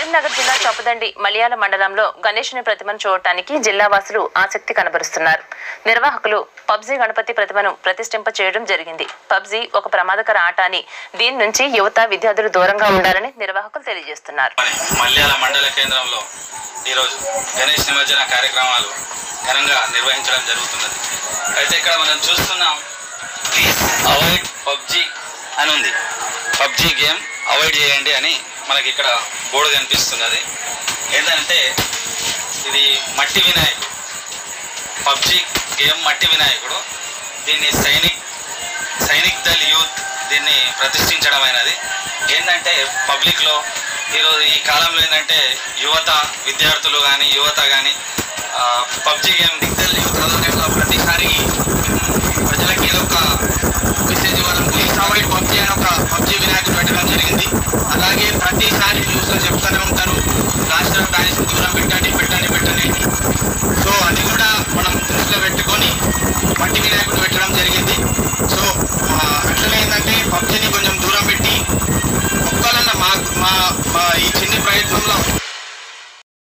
కరీంనగర్ జిల్లా చొప్పదండి మలయాళ మండలంలో గణేశుని ప్రతిమను చూడటానికి జిల్లా వాసులు ఆసక్తి కనబరుస్తున్నారు నిర్వాహకులు పబ్జీ గణపతి ప్రతిమను ప్రతిష్ఠింప చేయడం జరిగింది పబ్జీ ఒక ప్రమాదకర ఆట అని దీని నుంచి యువత విద్యార్థులు దూరంగా ఉండాలని నిర్వాహకులు తెలియజేస్తున్నారు అని మల్యాల మండల కేంద్రంలో ఈరోజు గణేష్ నిమజ్జన కార్యక్రమాలు ఘనంగా నిర్వహించడం జరుగుతున్నది అయితే ఇక్కడ మనం చూస్తున్నాం ప్లీజ్ అవాయిడ్ పబ్జి అని ఉంది పబ్జి గేమ్ అవాయిడ్ చేయండి అని మనకి ఇక్కడ బోర్డు కనిపిస్తున్నది ఏంటంటే ఇది మట్టి వినాయకుడు పబ్జి గేమ్ మట్టి వినాయకుడు దీన్ని సైనిక్ సైనిక్ దళ్ యూత్ దీన్ని ప్రతిష్ఠించడం అయినది ఏంటంటే పబ్లిక్లో ఈరోజు ఈ కాలంలో ఏంటంటే యువత విద్యార్థులు కానీ యువత కానీ పబ్జి గేమ్ దిగ్దల్ యూత్ ఆధ్వర్యంలో ప్రతిసారి ప్రజలకి ఏదో ఒక మెసేజ్ ఇవ్వడం ప్లీజ్ అవాయిడ్ పబ్జి అని ఒక పబ్జి వినాయకుడు పెట్టడం జరిగింది అలాగే ప్రతిసారి న్యూస్లో చెప్తూనే ఉంటారు రాష్ట్ర బ్యాలెన్స్ దూరం పెట్టండి పెట్టండి పెట్టండి అని. సో అది కూడా మనం దృష్టిలో పెట్టుకొని మట్టి వినాయకుడు పెట్టడం జరిగింది సో ఆ, అట్లనే ఏంటంటే పబ్జిని కొంచెం దూరం పెట్టి ఒక్కలన్న మా మా మా ఈ చిన్ని ప్రయత్నంలో